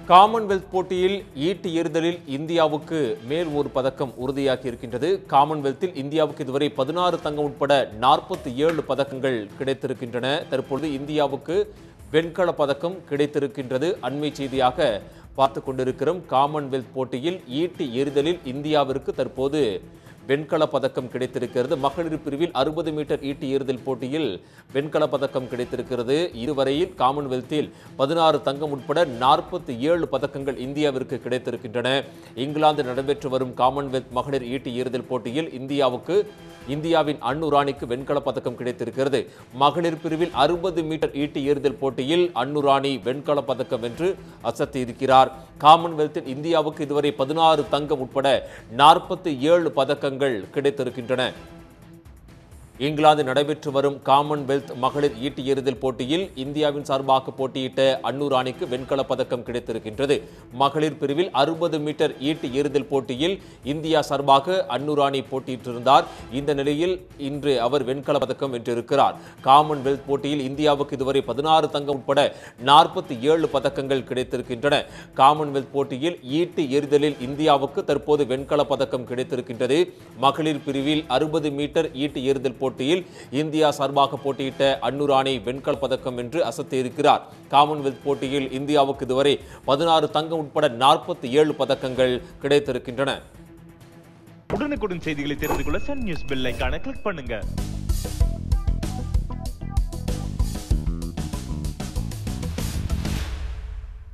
Commonwealth போட்டியில் ஈட்டி எறிதலில் இந்தியாவுக்கு மேல் ஒரு பதக்கம் உறுதியாகி இருக்கின்றது காமன்வெல்த்தில் இந்தியாவுக்கு இதுவரை பதினாறு தங்கம் உட்பட நாற்பத்தி ஏழு பதக்கங்கள் கிடைத்திருக்கின்றன தற்பொழுது இந்தியாவுக்கு வெண்கல பதக்கம் கிடைத்திருக்கின்றது அண்மை செய்தியாக பார்த்து கொண்டிருக்கிறோம் காமன்வெல்த் போட்டியில் ஈட்டி எறிதலில் இந்தியாவிற்கு தற்போது வெண்கல பதக்கம் கிடைத்திருக்கிறது மகளிர் பிரிவில் அறுபது மீட்டர் ஈட்டி எறிதல் போட்டியில் வெண்கல பதக்கம் கிடைத்திருக்கிறது இதுவரையில் காமன்வெல்த்தில் பதினாறு தங்கம் உட்பட நாற்பத்தி ஏழு பதக்கங்கள் இந்தியாவிற்கு கிடைத்திருக்கின்றன இங்கிலாந்து நடைபெற்று வரும் காமன்வெல்த் மகளிர் ஈட்டி எறிதல் போட்டியில் இந்தியாவுக்கு இந்தியாவின் அன்னு ராணிக்கு வெண்கல பதக்கம் கிடைத்திருக்கிறது மகளிர் பிரிவில் அறுபது மீட்டர் ஈட்டி எறிதல் போட்டியில் அன்னு ராணி வெண்கல பதக்கம் வென்று அசத்தி இருக்கிறார் காமன்வெல்த்தில் இந்தியாவுக்கு இதுவரை பதினாறு தங்கம் உட்பட நாற்பத்தி ஏழு பதக்கங்கள் கிடைத்திருக்கின்றன இங்கிலாந்து நடைபெற்று வரும் காமன்வெல்த் மகளிர் ஈட்டி எறிதல் போட்டியில் இந்தியாவின் சார்பாக போட்டியிட்ட அன்னு ராணிக்கு வெண்கல பதக்கம் கிடைத்திருக்கின்றது மகளிர் பிரிவில் அறுபது மீட்டர் ஈட்டி எறிதல் போட்டியில் இந்தியா சார்பாக அன்னு ராணி போட்டியிட்டிருந்தார் இந்த நிலையில் இன்று அவர் வெண்கல பதக்கம் வென்றிருக்கிறார் காமன்வெல்த் போட்டியில் இந்தியாவுக்கு இதுவரை பதினாறு தங்கம் உட்பட நாற்பத்தி ஏழு பதக்கங்கள் கிடைத்திருக்கின்றன காமன்வெல்த் போட்டியில் ஈட்டி எறிதலில் இந்தியாவுக்கு தற்போது வெண்கல பதக்கம் கிடைத்திருக்கின்றது மகளிர் பிரிவில் அறுபது மீட்டர் ஈட்டி எறிதல் போட்டியில் இந்தியா சார்பாக போட்டியிட்ட அன்னுராணி வெண்கல பதக்கம் வென்று அசத்தியிருக்கிறார் காமன்வெல்த் போட்டியில் இந்தியாவுக்கு இதுவரை பதினாறு தங்கம் உட்பட நாற்பத்தி ஏழு பதக்கங்கள் கிடைத்திருக்கின்றன உடனுக்குடன் செய்திகளை தெரிந்து கொள்ள சன் நியூஸ் பெல் ஐகானை கிளிக் பண்ணுங்க